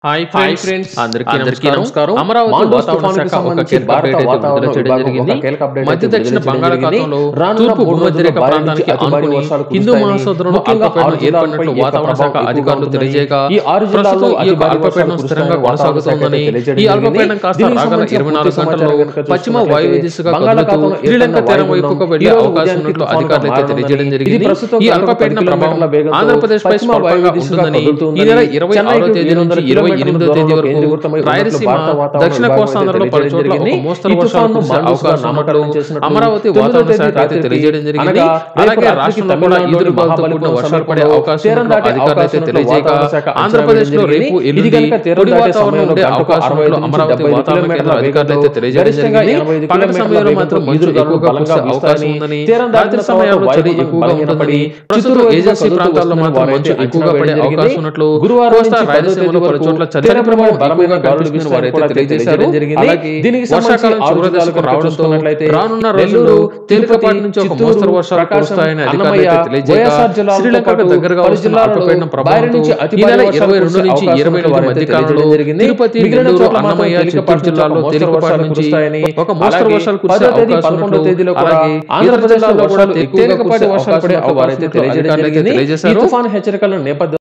Hi hi friends friends అందరికీ అందరికీ నమస్కారం నమస్కారం అమరావతి మాండోస్ వాతావరణ తుఫానుకు శాఖ ఒక సంబంధించి కీలక భారత అప్డేట్ అయితే వాతావరణ విడుదల చేయడం విభాగం జరిగింది ఒక కీలక అప్డేట్ మధ్య అయితే దక్షిణ విడుదల చేయడం బంగాళాఖాతంలో జరిగింది. రానున్న తూర్పు మూడు భూమధ్య రేఖ రోజులు భారీ ప్రాంతానికి నుంచి అతి భారీ ఆనుకుని వర్షాలు హిందూ కురుస్తాయని, మహాసముద్రంలో ముఖ్యంగా అల్పపీడనం ఆరు జిల్లాలపై ఏర్పడినట్లు ఈ యొక్క వాతావరణ శాఖ ప్రభావం అధికారులు ఎక్కువగా తెలియజేయగా ఈ ఆరు జిల్లాల్లో ప్రస్తుతం ఈ అతి యొక్క భారీ అల్పపీడనం వర్షాలు స్థిరంగా కురుస్తాయని కొనసాగుతోందని తెలియజేయడం ఈ జరిగింది. అల్పపీడనం కాస్త దీనికి రాగల సంబంధించిన ఇరవై నాలుగు పూర్తి గంటల్లో సమాచారం కనుక పశ్చిమ చూసుకున్నట్లయితే వాయువ్య దిశగా కదులుతూ బంగాళాఖాతంలో శ్రీలంక తీరం ఏర్పడిన వైపుకు వాయుగుండం వెళ్లే ఈ రోజు అవకాశం ఉదయానికి ఉన్నట్లు తుఫానుగా అధికారులు అయితే మారనుందని. తెలియజేయడం ఇది జరిగింది ప్రస్తుతం ఈ గంటకు అల్పపీడన పది ప్రభావం కిలోమీటర్ల వేగంతో ఆంధ్రప్రదేశ్ పై పశ్చిమ స్వల్పంగా వాయువ్య దిశగా ఉంటుందని కదులుతుందని ఈ నెల ఇరవై ఆరో చెన్నైకి తేదీ నుంచి 800 ఇరవై కిలోమీటర్ల ఎనిమిదో తేదీ దూరంలో వరకు కేంద్రీకృతమై ఉన్నట్లు రాయలసీమ భారత వాతావరణ దక్షిణ విభాగం కోస్తాంధ్రలో అయితే పలు చోట్ల ఒక తెలియజేయడం మోస్తరు జరిగింది. వర్షాలు ఈ కురిసే తుఫాను అవకాశం ఉన్నట్లు నామకరణం చేసినట్లు అమరావతి తొమ్మిదో వాతావరణ తేదీ శాఖ అయితే రాత్రికి తెలియజేయడం జరిగింది అనగా అలాగే రేపు రాష్ట్రంలో రాత్రికి కూడా తమిళనాడులోని ఈదురుగాలతో కూడిన మహాబలిపురం వర్షాలు పడే సమీపంలో అవకాశం తీరం ఉన్నట్లు దాటే అధికారులు అయితే అవకాశం తెలియజేయక వాతావరణ శాఖ అంచనా ఆంధ్రప్రదేశ్ లో వేయడం రేపు జరిగింది. ఎల్లుండి ఇది కనుక తీరం పొడి దాటే వాతావరణం సమయంలో ఉండే గంటకు అవకాశం 65 ఉన్నట్లు నుంచి అమరావతి 75 వాతావరణ కేంద్ర కిలోమీటర్ల అధికారులు అయితే వేగంతో తెలియజేయడం గరిష్టంగా జరిగింది 85 పగటి కిలోమీటర్ల సమయంలో మాత్రం వేగంతో మంచు ఈదురుగాలు ఎక్కువగా బలంగా కురిసే అవకాశం వీస్తాయని, ఉందని తీరం దాటిన రాత్రి తర్వాత సమయాల్లో చలి వాయుగుండం ఎక్కువగా బలహీనపడి ఉంటుందని ప్రస్తుతం చిత్తూరు వైపుగా ఏజెన్సీ కదులుతూ ప్రాంతాల్లో వస్తుందని మాత్రం మంచు వారైతే ఎక్కువగా అంచనా పడే వేయడం అవకాశం జరిగింది. ఉన్నట్లు గురువారం కోస్తా నుంచి రాయలసీమలో పదో పలు తేదీ చోట్ల వరకు చలి తీర ప్రభావం ప్రభావం ఎక్కువగా బలమైన గాలులు కనిపిస్తుందని వారైతే వీస్తాయని కూడా తెలియజేశారు తెలియజేయడం జరిగింది. అలాగే దీనికి సంబంధించి వర్షాకాలం ఆరు చివరి దశకు జిల్లాలకు రావడంతో చూసుకున్నట్లయితే రానున్న నెల్లూరు, రోజుల్లో తేలికపాటి తిరుపతి, నుంచి ఒక చిత్తూరు, మోస్తరు వర్షాలు ప్రకాశం, కురుస్తాయని అధికారులు అన్నమయ్య, అయితే తెలియజేయగా వైఎస్ఆర్ జిల్లాలతో శ్రీలంకకు పాటు దగ్గరగా పలు వస్తున్న జిల్లాలలో అల్పపీడన భారీ ప్రభావంతో నుంచి అతి ఈ భారీ నెల వర్షాలు ఇరవై రెండు కురిసే నుంచి అవకాశం ఇరవై ఉన్నట్లు ఎనిమిది వారైతే మధ్య కాలంలో తెలియజేయడం జరిగింది. తిరుపతి మిగిలిన నెల్లూరు చోట్ల మాత్రం అన్నమయ్య తేలికపాటి చిత్తూరు జిల్లాలో నుంచి ఒక తేలికపాటి మోస్తరు నుంచి కురుస్తాయని, ఒక మోస్తరు అలాగే వర్షాలు కురిసే పదో తేదీ, అవకాశం పదకొండో ఉన్నట్లు తేదీలో కూడా అలాగే ఆంధ్రప్రదేశ్లో ఇతర జిల్లాల్లో కూడా వర్షాలు ఎక్కువగా తేలికపాటి కురిసే వర్షాలు పడే అవకాశం అవకాశం ఉన్నట్లు తెలియజేయడం అధికారులు అయితే జరిగింది. ఈ తెలియజేశారు తుఫాను హెచ్చరికల నేపథ్యంలో